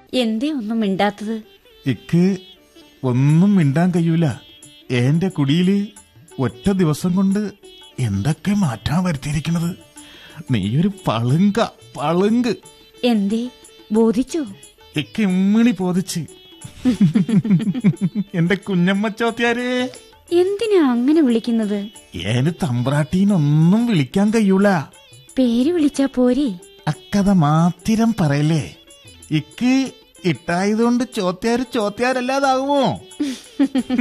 എന്തേ ഒന്നും മിണ്ടാത്തത് ഇക്ക് ഒന്നും മിണ്ടാൻ കഴിയൂല എന്റെ കുടിയില് ഒറ്റ ദിവസം കൊണ്ട് എന്തൊക്കെ മാറ്റാൻ വരുത്തിയിരിക്കണത് നീയൊരു പളുങ്ക പളുങ്ക് എന്തേ ബോധിച്ചോ ഇക്ക് ഇമ്മിണി പോതിച്ച് എന്റെ കുഞ്ഞമ്മ ചോദ്യാരേ എന്തിനാ അങ്ങനെ വിളിക്കുന്നത് ഏന് തമ്പ്രാട്ടീനൊന്നും വിളിക്കാൻ കഴിയൂല പേര് വിളിച്ചാ പോരെ അക്കഥ മാത്തിരം പറയല്ലേ ഇക്ക് ഇട്ടായതുകൊണ്ട് ചോദ്യാര് ചോദ്യാരല്ലാതാകുമോ